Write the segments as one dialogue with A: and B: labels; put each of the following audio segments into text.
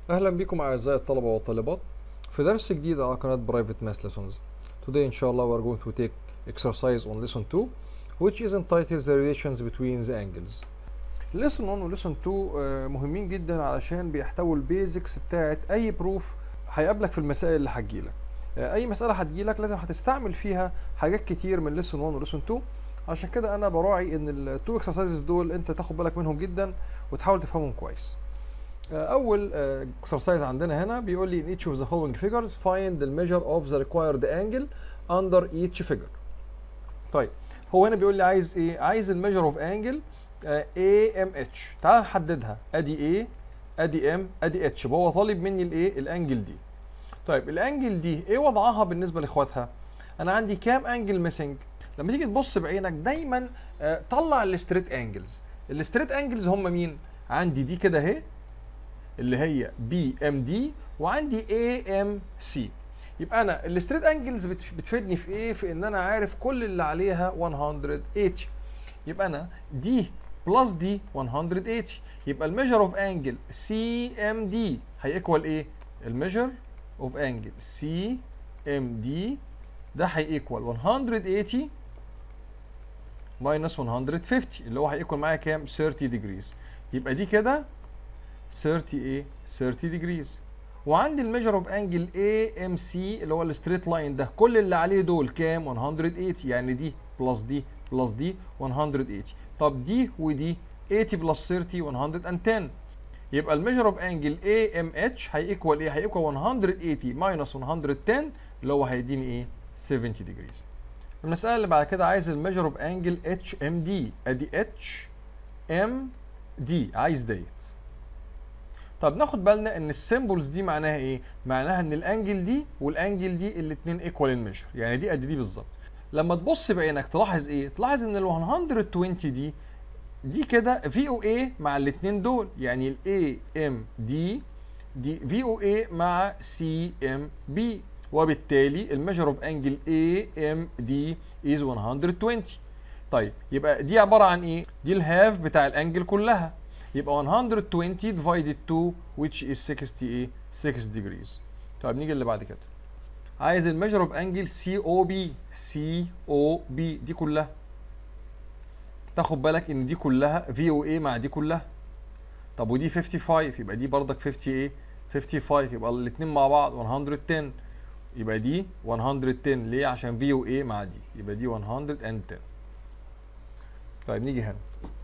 A: أهلا بكم أعزائي الطلبة والطالبات في درس جديد على قناة Private Math Lessons Today إن شاء الله we're going to take exercise on lesson 2 which is entitled the relations between the angles lesson 1 و lesson 2 آه، مهمين جدا علشان بيحتووا البيزكس بتاعت أي بروف هيقابلك في المسائل اللي هتجيلك آه، أي مسألة هتجيلك لازم هتستعمل فيها حاجات كتير من lesson 1 و lesson 2 عشان كده أنا براعي إن التو exercises دول أنت تاخد بالك منهم جدا وتحاول تفهمهم كويس اول اكسرسايز عندنا هنا بيقول لي in each of the following figures find the measure of the required angle under each figure طيب هو هنا بيقول لي عايز ايه عايز الميجر اوف انجل اي ام اتش تعال نحددها ادي ايه ادي ام ادي اتش هو طالب مني الايه الانجل دي طيب الانجل دي ايه وضعها بالنسبه لاخواتها انا عندي كام انجل ميسنج لما تيجي تبص بعينك دايما آه، طلع الستريت انجلز الستريت انجلز هم مين عندي دي كده اهي اللي هي بي ام دي وعندي اي ام سي يبقى انا الستريت انجلز بتفيدني في ايه في ان انا عارف كل اللي عليها 180 يبقى انا دي بلس دي 180 يبقى الميجر اوف انجل سي ام دي هيكوال ايه الميجر اوف انجل سي ام دي ده هيكوال 180 ماينس 150 اللي هو هيكوال معايا كام 30 ديجريز يبقى دي كده 30 ايه 30 ديجريز وعندي الميجر اوف انجل اي ام سي اللي هو الستريت لاين ده كل اللي عليه دول كام 180 يعني دي بلس دي بلس دي 180 طب دي ودي 80 بلس 30 110 يبقى الميجر اوف انجل اي ام اتش هيكوال ايه هيكوال 180 ماينس 110 اللي هو هيديني ايه 70 ديجريز المسألة اللي بعد كده عايز الميجر اوف انجل اتش ام دي ادي اتش ام دي عايز ديت طب ناخد بالنا ان السيمبلز دي معناها ايه معناها ان الانجل دي والانجل دي الاثنين ايكوال ان ميجر يعني دي قد دي بالظبط لما تبص بعينك تلاحظ ايه تلاحظ ان ال 120 دي دي كده في او اي مع الاثنين دول يعني الاي ام دي دي في او اي مع سي ام بي وبالتالي الميجر اوف انجل اي ام دي از 120 طيب يبقى دي عباره عن ايه دي الهاف بتاع الانجل كلها يبقى 120 divided 2 which is 60 ايه 6 degrees طيب نيجي اللي بعد كده عايز الميجر اوف انجل سي او بي سي او بي دي كلها تاخد بالك ان دي كلها في او اي مع دي كلها طب ودي 55 يبقى دي بردك 50 ايه 55 يبقى الاثنين مع بعض 110 يبقى دي 110 ليه عشان في او اي مع دي يبقى دي 110 طيب نيجي هنا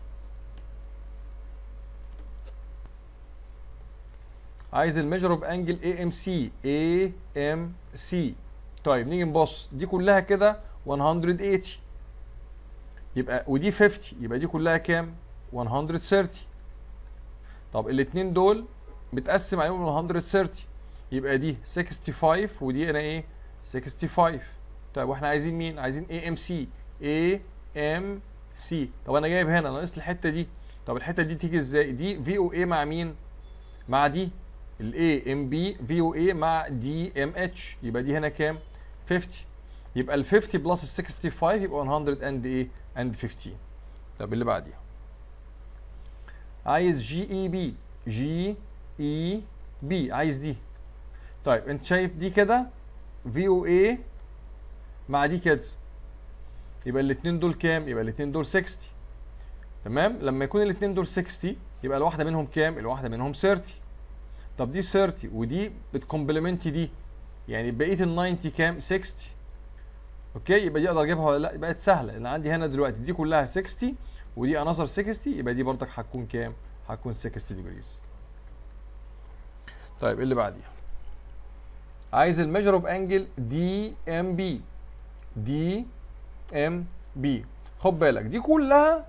A: عايز الميجر اوف انجل اي ام سي اي ام سي طيب نيجي نبص دي كلها كده 180 يبقى ودي 50 يبقى دي كلها كام 130 طب الاثنين دول بتقسم عليهم 130 يبقى دي 65 ودي انا ايه 65 طيب واحنا عايزين مين عايزين اي ام سي اي ام سي طب انا جايب هنا ناقص الحته دي طب الحته دي تيجي ازاي دي في او اي مع مين مع دي الاي ام بي في او اي مع دي ام اتش يبقى دي هنا كام 50 يبقى ال 50 بلس ال 65 يبقى 100 اند ايه اند 15 طب اللي بعديها عايز جي اي بي جي اي بي عايز دي طيب انت شايف دي كده في او اي مع دي كده يبقى الاثنين دول كام يبقى الاثنين دول 60 تمام لما يكون الاثنين دول 60 يبقى الواحده منهم كام الواحده منهم 30 طب دي 30 ودي بتكومبلمنت دي يعني بقيه ال 90 كام 60 اوكي يبقى دي اقدر اجيبها ولا لا بقت سهله لان عندي هنا دلوقتي دي كلها 60 ودي انظر 60 يبقى دي برضك هتكون كام هتكون 60 ديجريز طيب اللي بعديها عايز الميجر اوف انجل دي ام بي دي ام بي خد بالك دي كلها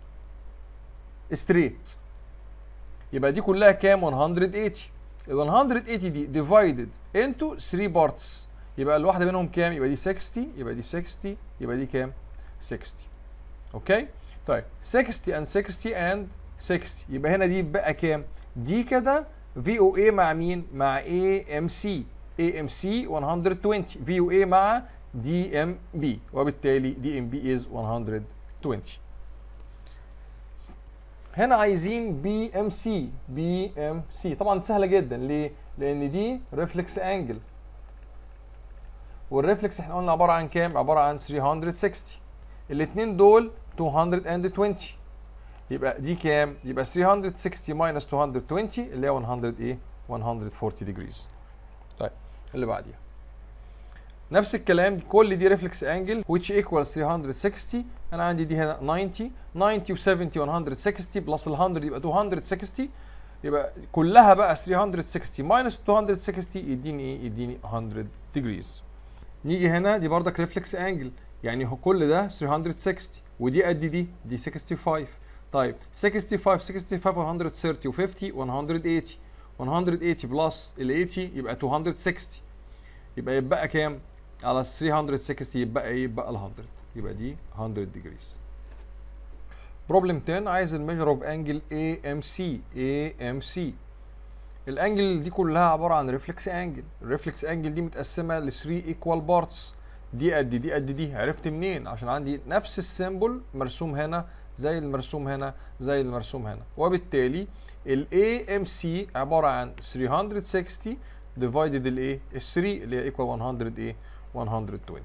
A: ستريت يبقى دي كلها كام 180 ال 180 دي divided into 3 parts يبقى الواحده منهم كام يبقى دي 60 يبقى دي 60 يبقى دي كام 60 اوكي طيب 60 and 60 and 60 يبقى هنا دي بقى كام دي كده في او اي مع مين مع اي ام سي اي ام سي 120 في او اي مع دي ام بي وبالتالي دي ام بي از 120 هنا عايزين بي ام سي بي ام سي طبعا سهله جدا ليه لان دي ريفلكس انجل والريفلكس احنا قلنا عباره عن كام عباره عن 360 الاثنين دول 220 يبقى دي كام يبقى 360 ماينس 220 اللي هي 100 ايه 140 ديجريز طيب اللي بعديها نفس الكلام كل دي ريفلكس انجل which equals 360 انا عندي دي هنا 90 90 و70 160 بلس ال 100 يبقى 260 يبقى كلها بقى 360 ماينس 260 يديني ايه يديني 100 ديجريز نيجي هنا دي بردك ريفلكس انجل يعني هو كل ده 360 ودي قد دي دي 65 طيب 65 65 130 و50 180 180 بلس ال 80 يبقى 260 يبقى يبقى كام على 360 يبقى ايه يبقى ال 100 يبقى دي 100 ديجريز بروبلم 10 عايز الميجر اوف انجل اي ام سي اي ام سي الانجل دي كلها عباره عن ريفلكس انجل الريفلكس انجل دي متقسمه ل 3 ايكوال بارتس دي قد دي قد دي عرفت منين عشان عندي نفس السيمبل مرسوم هنا زي المرسوم هنا زي المرسوم هنا وبالتالي ال AMC عبارة عن 360 divided ال A ال 3 اللي هي equal 100 ايه 120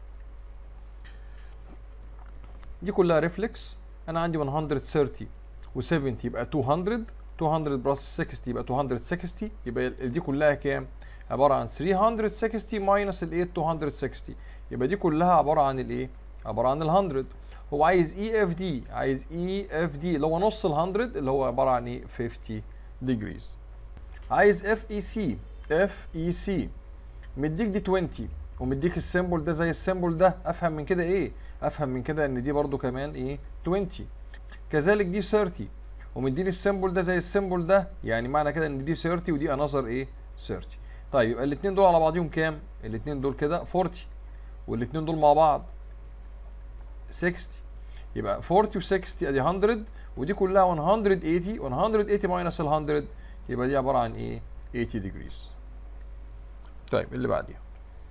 A: دي كلها ريفلكس انا عندي 130 و70 يبقى 200 200 بلس 60 يبقى 260 يبقى دي كلها كام عبارة عن 360 ماينس ال 8 260 يبقى دي كلها عبارة عن الايه عبارة عن ال 100 هو عايز اي اف دي عايز اي اف دي اللي هو نص ال 100 اللي هو عباره عن ايه 50 ديجريز عايز اف اي سي اف اي سي مديك دي 20 ومديك السيمبل ده زي السيمبل ده افهم من كده ايه افهم من كده ان دي برضو كمان ايه 20 كذلك دي 30 ومديني السيمبل ده زي السيمبل ده يعني معنى كده ان دي 30 ودي انذر ايه 30 طيب يبقى الاثنين دول على بعضهم كام الاثنين دول كده 40 والاثنين دول مع بعض 60 يبقى 40 و 60 ادي 100 ودي كلها 180 180 ماينس ال 100 يبقى دي عباره عن ايه 80 ديجريز طيب اللي بعديها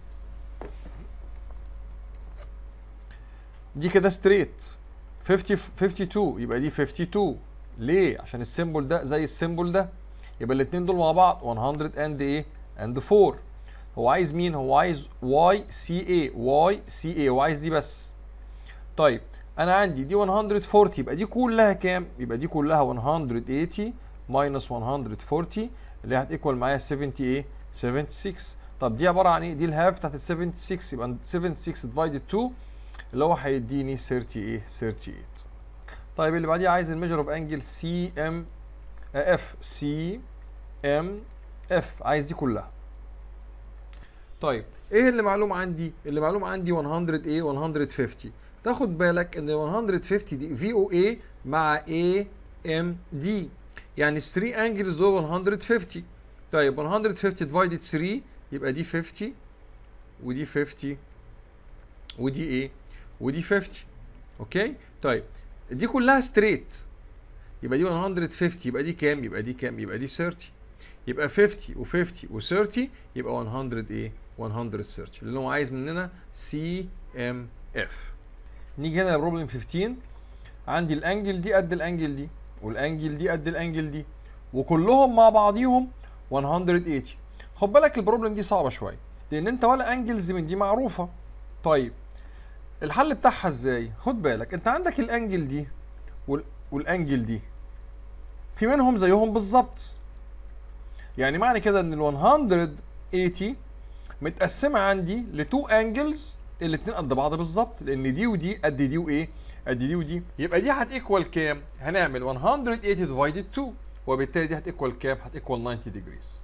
A: دي كده ستريت 50 52 يبقى دي 52 ليه عشان السيمبل ده زي السيمبل ده يبقى الاثنين دول مع بعض 100 اند ايه اند 4 هو عايز مين هو عايز واي سي اي واي سي اي هو عايز دي بس طيب انا عندي دي 140 يبقى دي كلها كام يبقى دي كلها 180 ماينس 140 اللي هتيكوال معايا 70 ايه 76 طب دي عباره عن ايه دي الهاف بتاعت ال 76 يبقى 76 ديفايدد 2 اللي هو هيديني 30 ايه 38 طيب اللي بعديه عايز الميجر اوف انجل سي ام اف سي ام اف عايز دي كلها طيب ايه اللي معلوم عندي اللي معلوم عندي 100 ايه 150 تاخد بالك ان 150 دي في او اي مع اي ام دي يعني 3 انجلز دول 150 طيب 150 ديفايدد 3 يبقى دي 50 ودي 50 ودي ايه ودي 50 اوكي طيب دي كلها ستريت يبقى دي 150 يبقى دي كام يبقى دي كام يبقى دي 30 يبقى 50 و50 و30 يبقى 100 ايه 130 اللي هو عايز مننا سي ام اف نيجي هنا لبروبلم 15 عندي الانجل دي قد الانجل دي والانجل دي قد الانجل دي وكلهم مع بعضيهم 180 خد بالك البروبلم دي صعبه شويه لان انت ولا انجلز من دي معروفه طيب الحل بتاعها ازاي خد بالك انت عندك الانجل دي وال... والانجل دي في منهم زيهم بالظبط يعني معنى كده ان ال 180 متقسمه عندي لتو انجلز الاثنين قد بعض بالظبط لان دي ودي قد دي وايه قد دي ودي يبقى دي هتيكوال كام هنعمل 180 ديفايدد 2 وبالتالي دي هتيكوال كام هتيكوال 90 ديجريز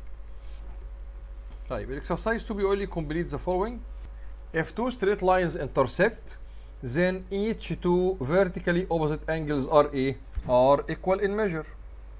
A: طيب الاكسرسايز 2 بيقول لي complete the following if two straight lines intersect then each two vertically opposite angles are a are equal in measure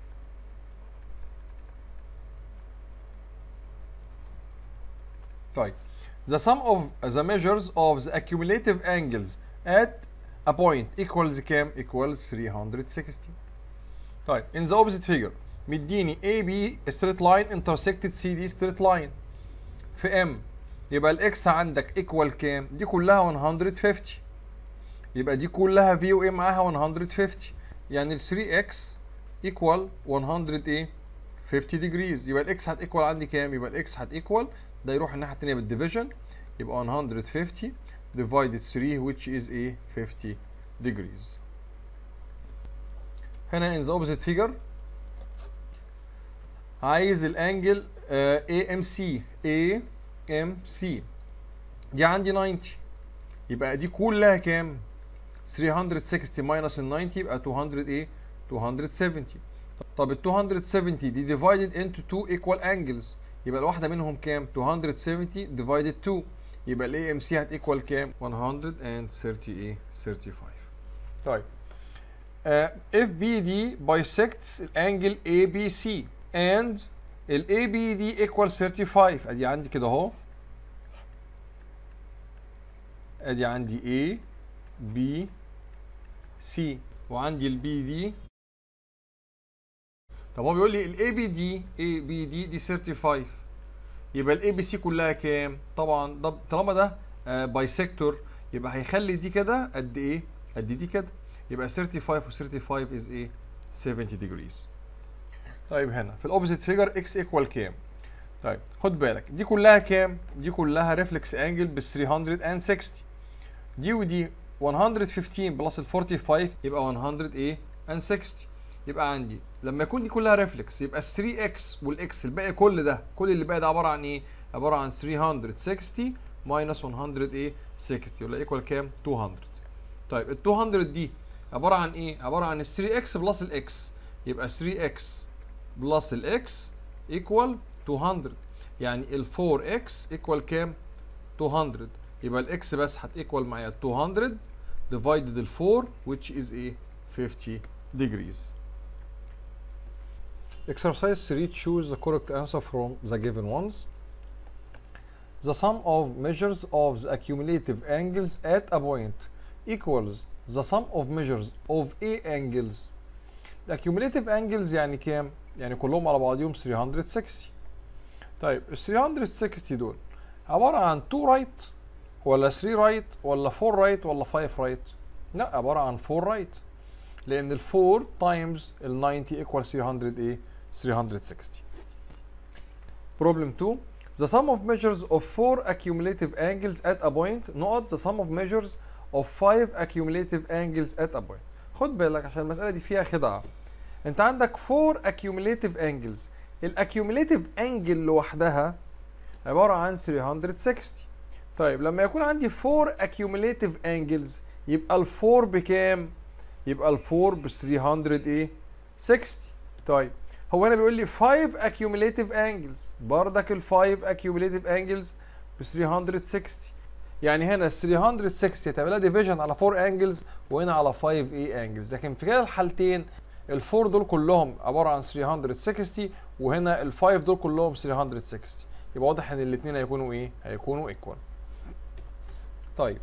A: طيب the sum of the measures of the accumulative angles at a point equals كام equals 360 طيب in the opposite figure مديني AB straight line intersected CD straight line في M يبقى الاكس عندك equal كام دي كلها 150 يبقى دي كلها في و A معاها 150 يعني ال 3x equal 100 ايه 50 degrees يبقى الاكس هتيكوال عندي كام يبقى الاكس هتيكوال ده يروح الناحيه الثانيه بالديفيجن يبقى 150 divided 3 which is a 50 degrees هنا in the opposite figure عايز الانجل آه AMC AMC دي عندي 90 يبقى دي كلها كام 360 minus ال 90 يبقى 200 ايه 270 طب ال 270 دي divided into two equal angles يبقى الواحدة منهم كام 270 divided 2 يبقى الاي ام سي هتيكوال كام 130 ايه 35 طيب uh, if BD bisects الانجل ABC and ال ABD equal 35 ادي عندي كده اهو ادي عندي A B C وعندي ال BD طب هو بيقول لي ال ABD ABD دي 35 يبقى الاي بي سي كلها كام؟ طبعا ده طالما ده آه بايسكتور يبقى هيخلي دي كده قد ايه؟ قد دي كده يبقى 35 و 35 از ايه؟ 70 degrees. طيب هنا في الاوبزيت فيجر اكس ايكوال كام؟ طيب خد بالك دي كلها كام؟ دي كلها ريفلكس انجل بال 360 دي ودي 115 بلس ال 45 يبقى 100 ايه؟ and 60 يبقى عندي لما يكون دي كلها ريفلكس يبقى ال 3 اكس والاكس الباقي كل ده كل اللي باقي ده عباره عن ايه؟ عباره عن 360 ماينس 100 ايه؟ 60 ولا ايكوال كام؟ 200 طيب ال 200 دي عباره عن ايه؟ عباره عن ال 3 اكس بلس الاكس يبقى 3 اكس بلس الاكس ايكوال 200 يعني ال 4 اكس ايكوال كام؟ 200 يبقى الاكس بس هتيكوال معايا 200 divided ال 4 which is ايه؟ 50 degrees. Exercise 3 choose the correct answer from the given ones. The sum of measures of the accumulative angles at a point equals the sum of measures of A angles. The accumulative angles يعني كام؟ يعني كلهم على بعضهم 360. طيب ال 360 دول عبارة عن 2 رايت ولا 3 رايت ولا 4 رايت ولا 5 رايت؟ لا عبارة عن 4 رايت. لأن ال 4 times ال 90 equal 300 ايه؟ 360. Problem 2 The sum of measures of four accumulative angles at a point نقط the sum of measures of five accumulative angles at a point خد بالك عشان المسألة دي فيها خدعة انت عندك four accumulative angles الاكيوميليتيف انجل لوحدها عبارة عن 360 طيب لما يكون عندي four accumulative angles يبقى الفور بكام؟ يبقى الفور ب 300 ايه؟ 60 طيب هو هنا بيقول لي 5 accumulative angles بردك ال 5 accumulative angles ب 360 يعني هنا 360 هتعمل لها ديفيجن على 4 angles وهنا على 5 ايه angles لكن في كلا الحالتين الفور دول كلهم عباره عن 360 وهنا ال 5 دول كلهم 360 يبقى واضح ان الاثنين هيكونوا ايه؟ هيكونوا equal طيب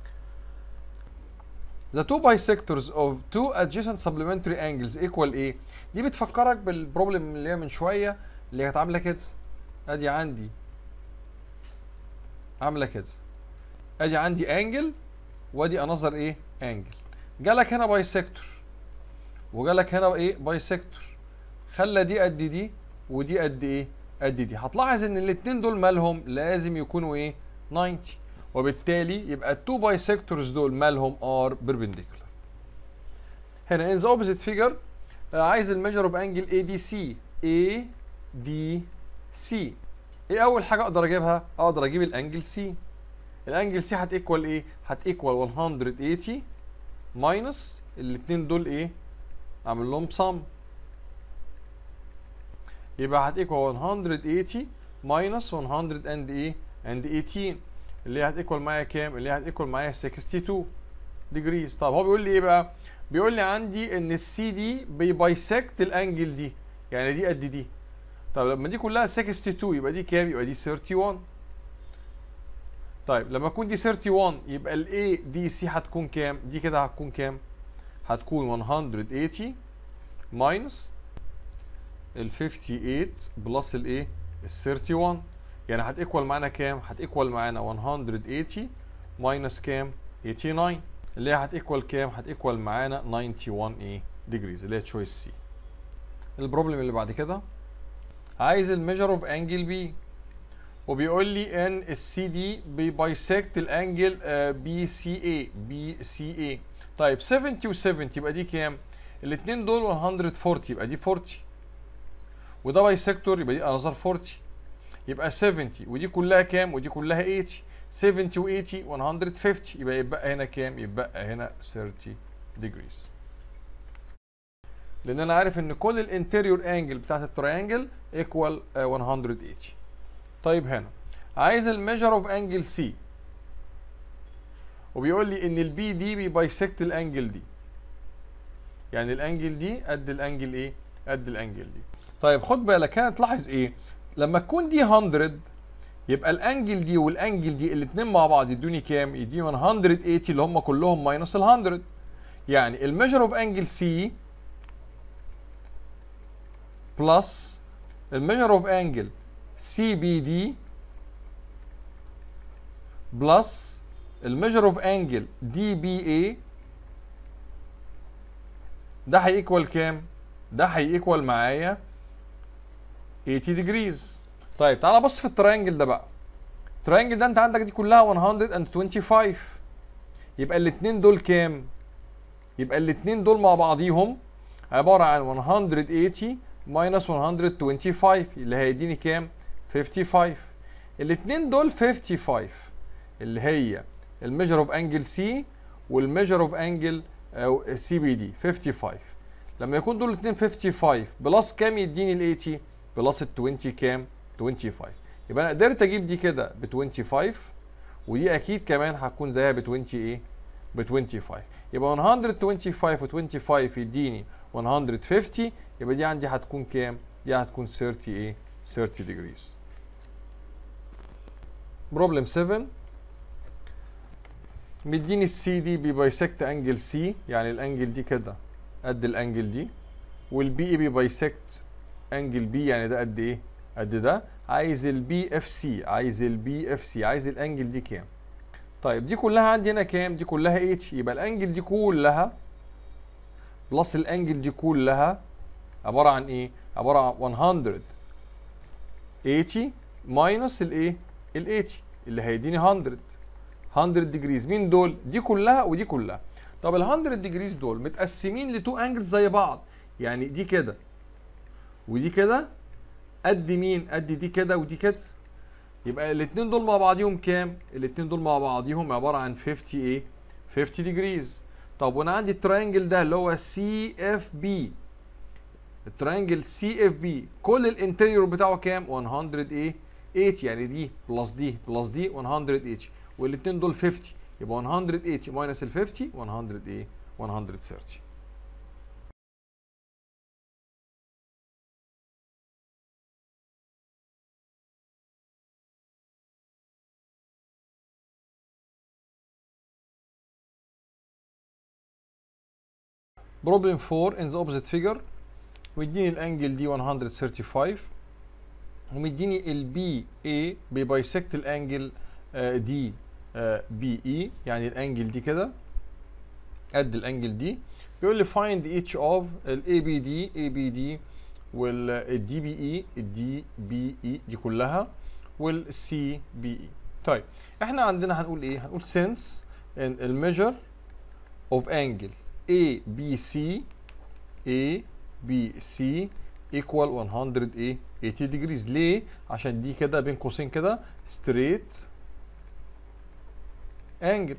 A: The two bisectors of two adjacent supplementary angles equal ايه؟ دي بتفكرك بالبروبلم اللي هي من شويه اللي كانت عامله كده ادي عندي عامله كده ادي عندي انجل وادي انظر ايه؟ انجل جالك هنا بايسكتور وجالك هنا ايه؟ بايسكتور خلى دي قد دي ودي قد ايه؟ قد دي هتلاحظ ان الاثنين دول مالهم لازم يكونوا ايه؟ 90 وبالتالي يبقى التو بايسكتورز دول مالهم ار بيربنديكولار هنا in the opposite figure عايز الميجر اوف انجل اي دي سي اي دي سي ايه اول حاجه اقدر اجيبها اقدر اجيب الانجل سي الانجل سي هتيكوال ايه هتيكوال 180 ماينس الاثنين دول ايه اعمل لهم سم يبقى هتيكوال 180 ماينس 100 اند ايه اند 18 اللي هي هتيكوال معايا كام اللي هي هتيكوال معايا 62 ديجريز طب هو بيقول لي ايه بقى بيقول لي عندي ان السي دي بيبايسكت الانجل دي يعني دي قد دي طب لما دي كلها 62 يبقى دي كام يبقى دي 31 طيب لما تكون دي 31 يبقى الاي دي سي هتكون كام دي كده هتكون كام هتكون 180 ماينس ال 58 بلس الايه ال 31 يعني هتيكوال معانا كام هتيكوال معانا 180 ماينس كام 89 اللي هي هتيكوال كام هتيكوال معانا 91 ايه degrees اللي هي تشويس سي البروبلم اللي بعد كده عايز الميجر اوف انجل بي وبيقول لي ان السي دي بيبايسكت الانجل بي سي اي بي سي اي طيب 70 و 70 يبقى دي كام؟ الاثنين دول 140 يبقى دي 40 وده بايسكتور يبقى دي انذر 40 يبقى 70 ودي كلها كام؟ ودي كلها 80 70 و 80 150 يبقى يبقى هنا كام؟ يبقى هنا 30 degrees لان انا عارف ان كل الانتيريور انجل بتاعت التريانجل ايكوال 180 طيب هنا عايز الميجر اوف انجل سي وبيقول لي ان البي دي بيبايسكت الانجل دي يعني الانجل دي قد الانجل ايه قد الانجل دي طيب خد بالك هنا تلاحظ ايه لما تكون دي 100 يبقى الانجل دي والانجل دي الاثنين مع بعض يدوني كام يدوني 180 اللي هم كلهم ماينس ال 100 يعني الميجر اوف انجل سي بلس الميجر اوف انجل سي بي دي بلس الميجر اوف انجل دي بي اي ده هيكوال كام؟ ده هيكوال معايا 80 ديجريز طيب تعالى بص في التراينجل ده بقى التراينجل ده انت عندك دي كلها 125 يبقى الاثنين دول كام؟ يبقى الاثنين دول مع بعضيهم عباره عن 180 ماينس 125 اللي هيديني كام؟ 55 الاثنين دول 55 اللي هي الميجر اوف انجل سي والميجر اوف انجل سي بي دي 55 لما يكون دول الاثنين 55 بلس كام يديني ال 80 بلس ال 20 كام 25 يبقى انا قدرت اجيب دي كده ب 25 ودي اكيد كمان هتكون زيها ب 20 ايه ب 25 يبقى 125 و 25 يديني 150 يبقى دي عندي هتكون كام دي هتكون 30 ايه 30 degrees بروبلم 7 مديني السي دي بيبايسكت انجل سي يعني الانجل دي كده قد الانجل دي والبي اي بيبايسكت انجل بي يعني ده قد ايه قد ده عايز البي اف سي عايز البي اف سي عايز الانجل دي كام طيب دي كلها عندي هنا كام دي كلها اتش يبقى الانجل دي كلها بلس الانجل دي كلها عباره عن ايه عباره عن 180 ماينس الايه ال 80 اللي هيديني 100 100 ديجريز مين دول دي كلها ودي كلها طب ال 100 ديجريز دول متقسمين لتو انجلز زي بعض يعني دي كده ودي كده قد مين قد دي كده ودي كده يبقى الاثنين دول مع بعضيهم كام الاثنين دول مع بعضيهم عباره عن 50 ايه 50 ديجريز طب وانا عندي التراينجل ده اللي هو سي اف بي التراينجل سي اف بي كل الانتيريور بتاعه كام 100 ايه 8 يعني دي بلس دي بلس دي 180 والاثنين دول 50 يبقى 180 ماينس ال 50 100 ايه 130 بروبلم 4 in the opposite figure ويديني الانجل دي 135 ومديني البي اي بيبايسكت الانجل دي بي اي يعني الانجل دي كده قد الانجل دي بيقول لي find each of الاي بي دي اي بي دي والدي بي اي الدي بي اي دي كلها والسي بي اي طيب احنا عندنا هنقول ايه هنقول since الميجر of angle A B C A B C equal 100 ايه 80 degrees ليه عشان دي كده بين قوسين كده straight angle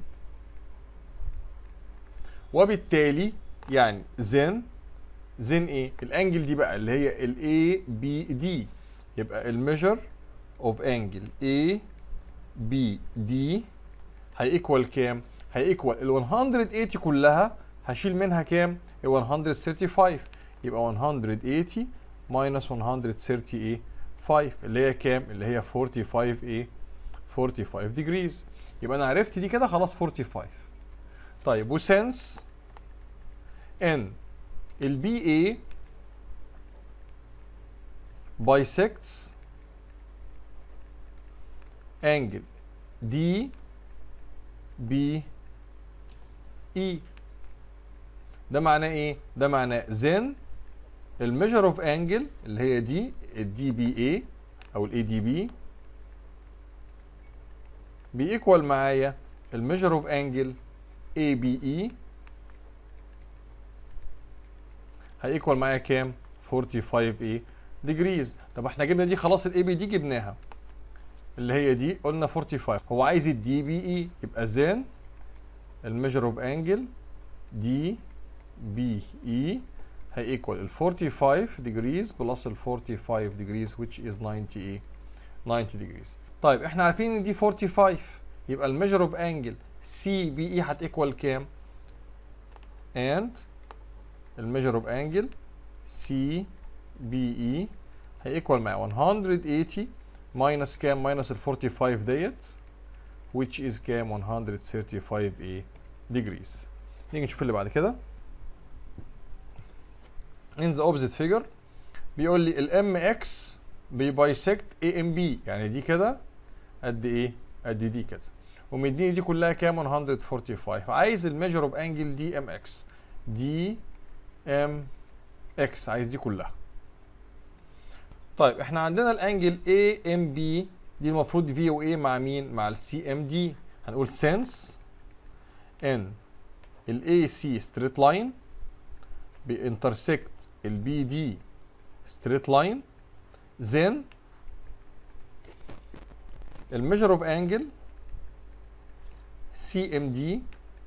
A: وبالتالي يعني زين زين ايه الانجل دي بقى اللي هي ال A B D يبقى الميجر اوف انجل A B D هيكوال كام هيكوال ال 180 كلها هشيل منها كام ال 135 يبقى 180 ماينس 130 ايه 5 اللي هي كام اللي هي 45 ايه 45 degrees يبقى انا عرفت دي كده خلاص 45 طيب وسنس ان البي اي bisects angle دي بي اي ده معناه ايه ده معناه then الميجر اوف انجل اللي هي دي الدي بي اي او الاي دي بي بيكوال معايا الميجر اوف انجل اي بي اي هيكوال معايا كام 45 ايه ديجريز طب احنا جبنا دي خلاص الاي بي دي جبناها اللي هي دي قلنا 45 هو عايز الدي بي اي يبقى زين الميجر اوف انجل دي بي اي هيكوال ال 45 degrees بلس ال 45 degrees which is 90 ايه 90 degrees طيب احنا عارفين ان دي 45 يبقى الميجر اوف انجل سي بي اي هتيكوال كام and الميجر اوف انجل سي بي اي هيكوال مع 180 ماينس كام ماينس ال 45 ديت which is كام 135 ايه degrees نيجي نشوف اللي بعد كده in the opposite figure بيقول لي الام اكس بيبايسكت اي ام بي يعني دي كده قد ايه قد دي كده ومديني دي كلها كام 145 عايز الميجر اوف انجل دي ام اكس دي ام اكس عايز دي كلها طيب احنا عندنا الانجل اي ام بي دي المفروض في او اي مع مين مع السي ام دي هنقول سنس ان الاي سي ستريت لاين بينترسكت البي دي ستريت لاين then الميجر اوف انجل سي ام دي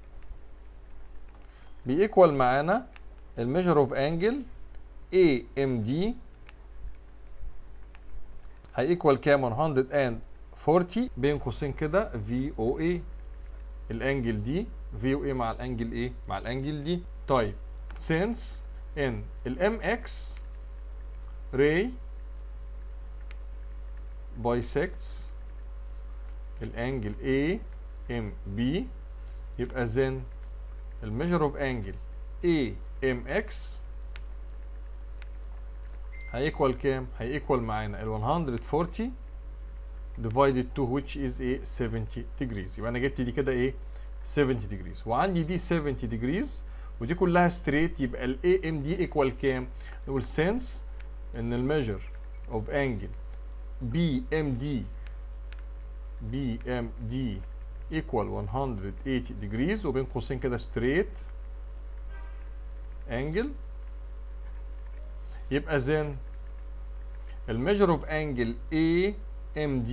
A: بيكوال معانا الميجر اوف انجل اي ام دي هيكوال كام 140 بين قوسين كده في او اي الانجل دي في او اي مع الانجل ايه مع الانجل دي طيب since ان الام اكس ray bisects الانجل A ام بي يبقى then الميجر اوف انجل A ام اكس هيكوال كام؟ هيكوال معانا ال 140 divided 2 which is a 70 degrees يبقى انا جبت دي كده ايه 70 degrees وعندي دي 70 degrees ودي كلها ستريت يبقى ال AMD ايكوال كام؟ نقول سنس ان الميجر اوف انجل BMD BMD equal 180 degrees وبين قوسين كده straight angle يبقى then الميجر اوف انجل AMD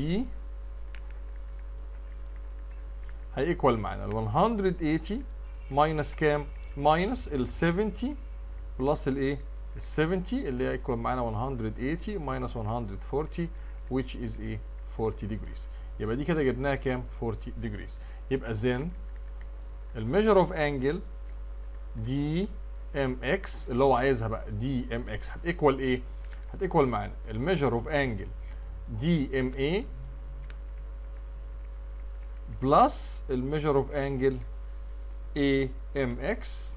A: هيكوال معانا ال 180 ماينس كام؟ ماينس ال 70 بلس الايه؟ ال 70 اللي هي ايكوال معانا 180 ماينس 140 which is ايه؟ 40 degrees يبقى دي كده جبناها كام؟ 40 degrees يبقى then الميجر اوف انجل دي ام اكس اللي هو عايزها بقى دي ام اكس هتيكوال ايه؟ هتيكوال معانا الميجر اوف انجل دي ام اي بلس الميجر اوف انجل اي ام اكس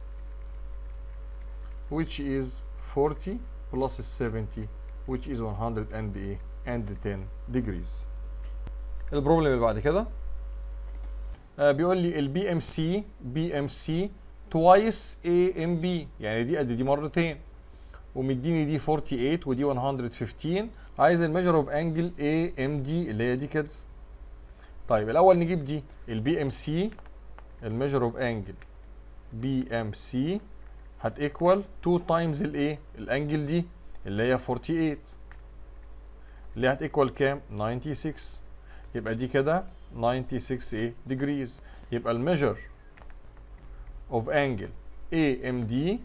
A: which is 40 plus 70 which is 100 and ايه and 10 degrees البروبلم اللي بعد كده آه بيقول لي البي ام سي بي ام سي توايس اي ام بي يعني دي قد دي مرتين ومديني دي 48 ودي 115 عايز الميجر اوف انجل اي ام دي اللي هي دي كده طيب الاول نجيب دي البي ام سي الميجر اوف انجل بي ام سي هتيكوال 2 تايمز الايه الانجل دي اللي هي 48 اللي هي هتيكوال كام 96 يبقى دي كده 96 ايه degrees يبقى الميجر اوف انجل اي ام دي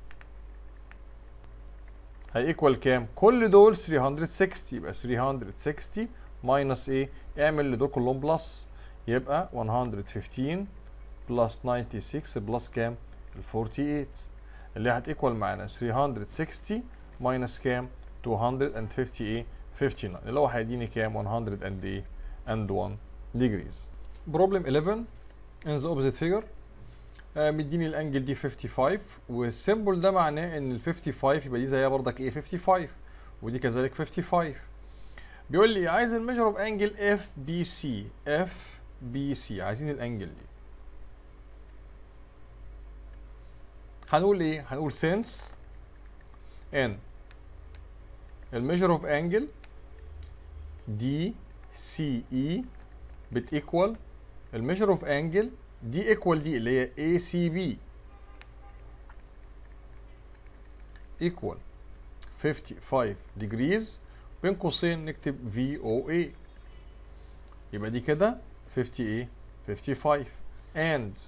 A: هيكوال كام كل دول 360 يبقى 360 ماينس ايه اعمل لدول كلهم بلس يبقى 115 بلس 96 بلس كام ال 48 اللي هتيكوال معانا 360 ماينس كام 250 ايه 59 اللي هو هيديني كام 100 and ايه and 1 degrees problem 11 in the opposite figure آه مديني الانجل دي 55 والسيمبل ده معناه ان ال 55 يبقى دي زيها بردك ايه 55 ودي كذلك 55 بيقول لي عايز الميجر اوف انجل اف بي سي اف بي سي عايزين الانجل دي هنقول ايه هنقول since n الميجر اوف انجل دي سي اي بتيكوال الميجر اوف انجل دي ايكوال دي اللي هي اي سي بي equal 55 degrees بين قوسين نكتب في او اي يبقى دي كده 50 ايه 55 and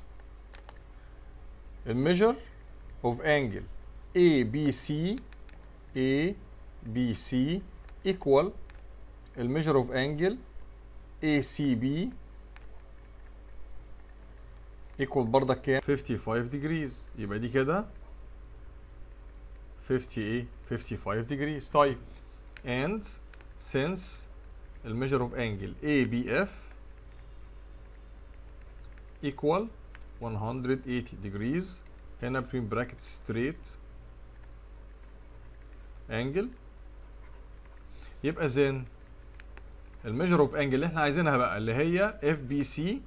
A: الميجر of angle ABC A B C equal الميجر of angle ACB equal برضك كام 55 degrees يبقى دي كده 50 ايه 55 degrees طيب and since الميجر of angle ABF equal 180 degrees هنا between brackets straight angle يبقى then الميجر اوف انجل اللي احنا عايزينها بقى اللي هي اف بي سي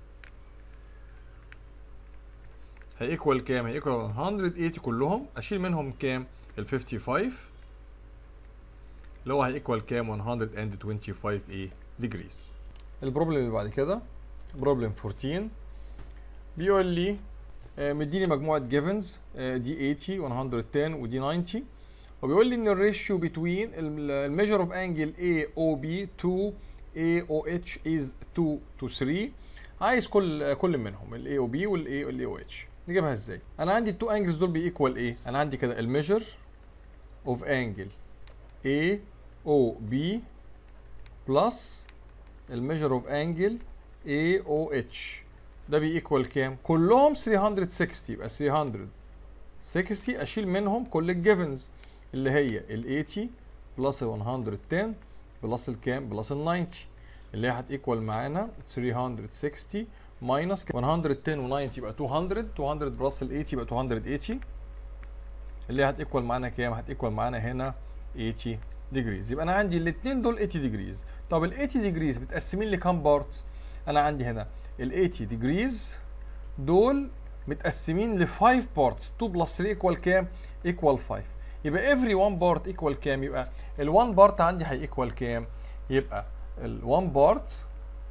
A: هيكوال كام؟ هيكوال 180 كلهم اشيل منهم كام؟ ال 55 اللي هو هيكوال كام؟ 125 ايه ديجريز البروبلم اللي بعد كده بروبلم 14 بيقول لي آه، مديني مجموعه جيفنز دي 80 110 ودي 90 وبيقول لي ان الريشيو بتوين الميجر اوف انجل اي او بي تو اي او اتش از 2 تو 3 عايز كل كل منهم الاي او بي والاي والاي او اتش نجيبها ازاي انا عندي التو انجلز دول بيكوال ايه انا عندي كده الميجر اوف انجل اي او بي بلس الميجر اوف انجل اي او اتش ده بيكوال كام كلهم 360 يبقى 360 اشيل منهم كل الجيفنز اللي هي ال 80 بلس ال 110 بلس الكام بلس ال 90 اللي هي هتيكوال معانا 360 ماينس 110 و90 يبقى 200 200 بلس ال 80 يبقى 280 اللي هي هتيكوال معانا كام هتيكوال معانا هنا 80 ديجريز يبقى انا عندي الاثنين دول 80 ديجريز طب ال 80 ديجريز متقسمين لكام بارت انا عندي هنا ال 80 ديجريز دول متقسمين ل 5 بارتس 2 بلس 3 ايكوال كام ايكوال 5 يبقى every 1 بارت ايكوال كام يبقى ال 1 بارت عندي هيكوال كام يبقى ال 1 بارت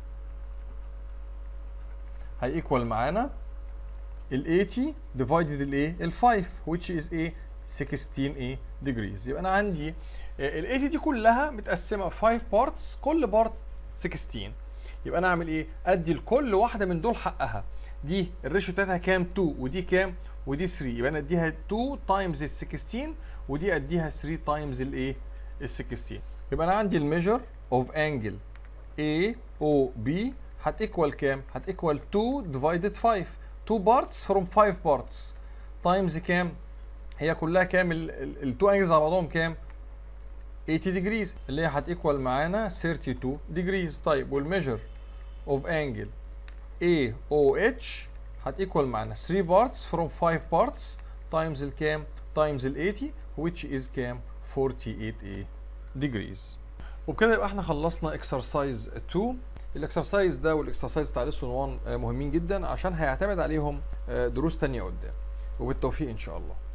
A: هيكوال معانا ال 80 divided الايه ال 5 which is ايه 16 ايه degrees يبقى انا عندي ال 80 دي كلها متقسمه 5 بارتس كل بارت 16 يبقى انا اعمل ايه ادي لكل واحده من دول حقها دي الريشيو بتاعتها كام 2 ودي كام ودي 3 يبقى انا اديها 2 تايمز ال 16 ودي اديها 3 تايمز الايه ال 16 يبقى انا عندي الميجر اوف انجل A O B هتيكوال كام هتيكوال 2 ديفايدد 5 2 بارتس فروم 5 بارتس تايمز كام هي كلها كام التو انجلز على بعضهم كام 80 ديجريز اللي هي هتيكوال معانا 32 ديجريز طيب والميجر اوف انجل A O H هتيكوال معانا 3 بارتس فروم 5 بارتس تايمز الكام تايمز ال 80 which is كام 48 a degrees وبكده يبقى احنا خلصنا اكسرسايز 2 الاكسرسايز ده والاكسرسايز بتاع ليسون 1 مهمين جدا عشان هيعتمد عليهم دروس تانية قدام وبالتوفيق ان شاء الله